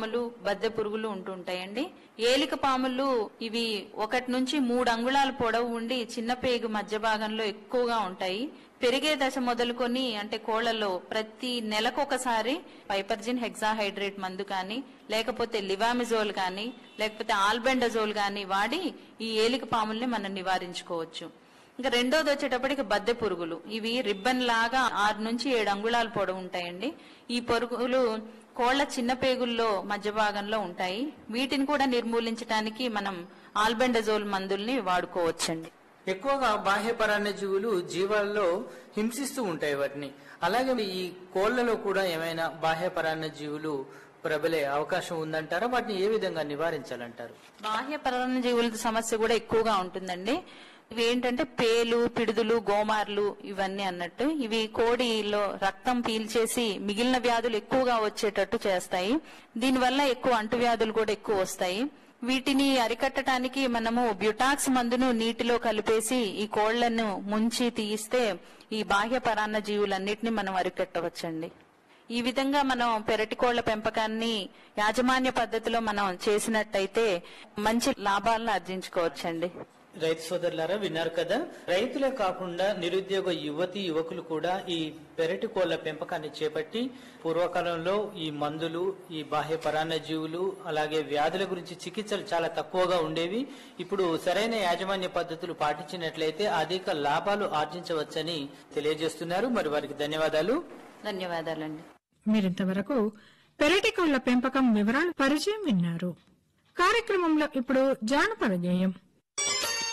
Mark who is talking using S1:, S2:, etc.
S1: పాములు బద్దె పురుగులు ఉంటుంటాయండి ఏలిక పాములు ఇవి ఒకటి నుంచి మూడు అంగుళాల పొడవు ఉండి చిన్న పేగు మధ్య భాగంలో ఎక్కువగా ఉంటాయి పెరిగే దశ మొదలుకొని అంటే కోళ్లలో ప్రతి నెలకొకసారి పైపర్జిన్ హెక్సాహైడ్రేట్ మందు కానీ లేకపోతే లివామిజోల్ కానీ లేకపోతే ఆల్బెండజోల్ కానీ వాడి ఈ ఏలిక పాముల్ని మనం నివారించుకోవచ్చు ఇంకా రెండోది వచ్చేటప్పటికి బద్దె పురుగులు ఇవి రిబ్బన్ లాగా ఆరు నుంచి ఏడు అంగుళాల పొడవు ఉంటాయండి ఈ పురుగులు కోళ్ల చిన్న పేగుల్లో మధ్య భాగంలో ఉంటాయి వీటిని కూడా నిర్మూలించడానికి మనం ఆల్బెండజోల్ మందుల్ని వాడుకోవచ్చండి
S2: ఎక్కువగా బాహ్య పరాన్నజీవులు జీవాల్లో హింసిస్తూ ఉంటాయి వాటిని అలాగే ఈ కోళ్లలో కూడా ఏమైనా బాహ్య పరాన్నజీవులు ప్రబలే అవకాశం ఉందంటారా వాటిని ఏ విధంగా నివారించాలంటారు
S1: బాహ్య పరాన్న జీవుల సమస్య కూడా ఎక్కువగా ఉంటుందండి ఇవి ఏంటంటే పేలు పిడుదులు గోమార్లు ఇవన్నీ అన్నట్టు ఇవి కోడిలో రక్తం పీల్చేసి మిగిలిన వ్యాధులు ఎక్కువగా వచ్చేటట్టు చేస్తాయి దీనివల్ల ఎక్కువ అంటువ్యాధులు కూడా ఎక్కువ వస్తాయి వీటిని అరికట్టడానికి మనము బ్యూటాక్స్ మందును నీటిలో కలిపేసి ఈ కోళ్లను ముంచి తీయిస్తే ఈ బాహ్య పరాన్న జీవులన్నిటిని మనం అరికట్టవచ్చండి ఈ విధంగా మనం పెరటి కోళ్ల పెంపకాన్ని యాజమాన్య పద్ధతిలో మనం చేసినట్టయితే మంచి లాభాలను ఆర్జించుకోవచ్చండి
S2: రైతు సోదరులారా విన్నారు కదా రైతులే కాకుండా నిరుద్యోగ యువతి యువకులు కూడా ఈ పెరటి కోళ్ల పెంపకాన్ని చేపట్టి పూర్వకాలంలో ఈ మందులు ఈ బాహ్య పరాన్నజీవులు అలాగే వ్యాధుల గురించి చికిత్సలు చాలా తక్కువగా ఉండేవి ఇప్పుడు సరైన యాజమాన్య పద్ధతులు పాటించినట్లయితే అధిక లాభాలు ఆర్జించవచ్చని తెలియజేస్తున్నారు మరి వారికి ధన్యవాదాలు
S1: ధన్యవాదాలండి
S3: మీరింతవరకు పెరటి కోళ్ల పెంపకం వివరాలు పరిచయం విన్నారు కార్యక్రమంలో ఇప్పుడు జానపద గేయం